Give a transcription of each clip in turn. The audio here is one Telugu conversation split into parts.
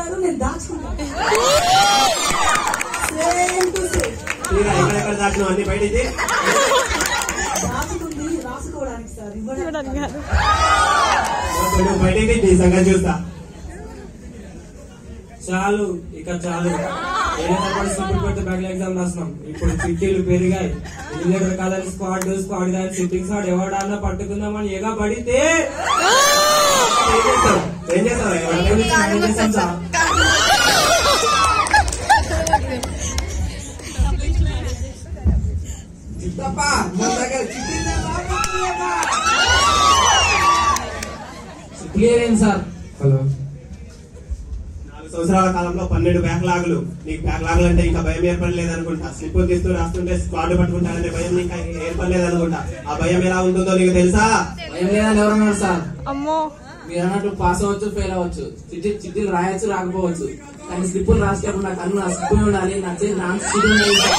అంటారు నేను దాచుకుంటాను సేమ్ టు సేమ్ తీరా ఎక్కడెక్కడ దాచినావు అన్ని బయటికి దాచుకుంది రాసుకోవడానికి సార్ ఇవ్వడానికి చూడండి కాదు. కాదు నువ్వు బయటికి నీ సంగతి చూస్తా చాలు ఇక చాలు ఏదైనా పరిస్థితులు పెడితే బ్యాక్ ఎగ్జామ్ రాసినాం ఇప్పుడు చిట్టీలు పెరిగాయి ఇల్లు రకాల స్క్వాడ్ స్క్వాడ్ కానీ సిట్టింగ్ స్క్వాడ్ ఎవడన్నా పట్టుకుందామని ఎగా పడితే ఏం చేస్తావు ఏం చేస్తావు ఎవరికైనా ఏం చేస్తాం సార్ చిత్తప్ప మన దగ్గర చిట్టి క్లియర్ అయింది సార్ హలో నాలుగు సంవత్సరాల కాలంలో పన్నెండు బ్యాక్లాగులు నీకు బ్యాక్లాగులు అంటే ఇంకా భయం ఏర్పడలేదు అనుకుంటా స్లిప్ తీస్తూ రాస్తుంటే స్క్వాడ్ పట్టుకుంటానంటే భయం ఇంకా ఏర్పడలేదు అనుకుంటా ఆ భయం ఎలా ఉంటుందో నీకు తెలుసా భయం లేదని ఎవరన్నారు సార్ అమ్మో మీరు అన్నట్టు పాస్ అవ్వచ్చు ఫెయిల్ అవ్వచ్చు చిట్టి చిట్టీలు రాయొచ్చు రాకపోవచ్చు కానీ స్లిప్పులు రాసేటప్పుడు నాకు అన్ను నా స్లిప్పులు ఉండాలి నా చేతి నా స్లిప్ ఉండాలి సార్.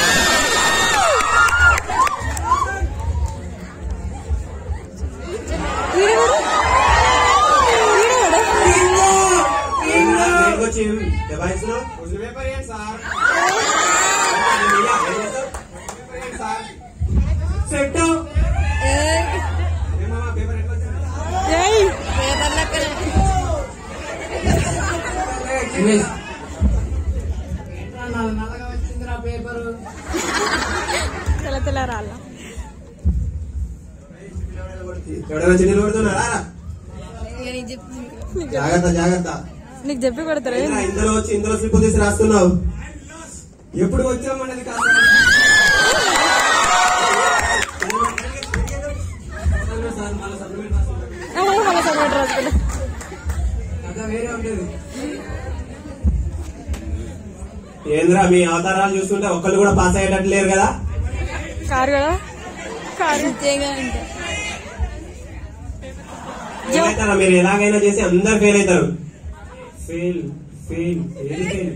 వీడెవడు? వీడెవడు? వచ్చి దబాయిస్తున్నావు క్వశ్చన్ పేపర్ ఏంటి సార్ సార్ సెట్ ఏయ్. ఏమమ్మా పేపర్ ఎట్లా వచ్చింది ఏయ్. ఇమేజ్. తెల్ల తెల్ల రాళ్ళ ఎవడైనా చిన్న కొడుతున్నారా రా. జాగ్రత్త జాగ్రత్త నీకు చెప్పి కొడతారా ఏంట్రా ఇందులో వచ్చి ఇందులో స్లిప్ తీసి రాస్తున్నావు ఎప్పుడు వచ్చామన్నది కాదు సార్ మళ్ళీ సప్లిమెంట్ రాసుకుంటాం. అమ్మో, మళ్ళీ సబ్మిట్ రాసుకున్నా కథ వేరే ఉండేది ఏంద్రా మీ అవతారాలు చూస్తుంటే ఒక్కళ్ళు కూడా పాస్ అయ్యేటట్టు లేరు కదా కారు కదా కారు ఫెయిల్ అవుతారా మీరు ఎలాగైనా చేసి అందరు ఫెయిల్ అవుతారు ఫెయిల్ ఫెయిల్ ఏది ఫెయిల్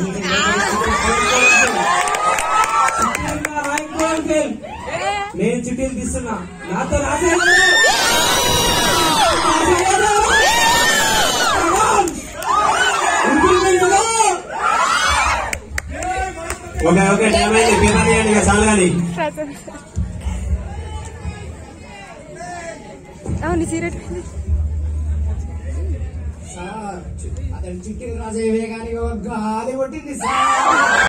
ఫెయిల్ నేను చిట్టీలు తీస్తున్నా నాతో రాసే ఓకే ఓకే టైం అయింది పేపర్ తీయండి ఇక చాలు కానీ అవును సీరియట్ సార్ అతను చిట్టి రాసేవే కానీ ఒక గాలి కొట్టింది సార్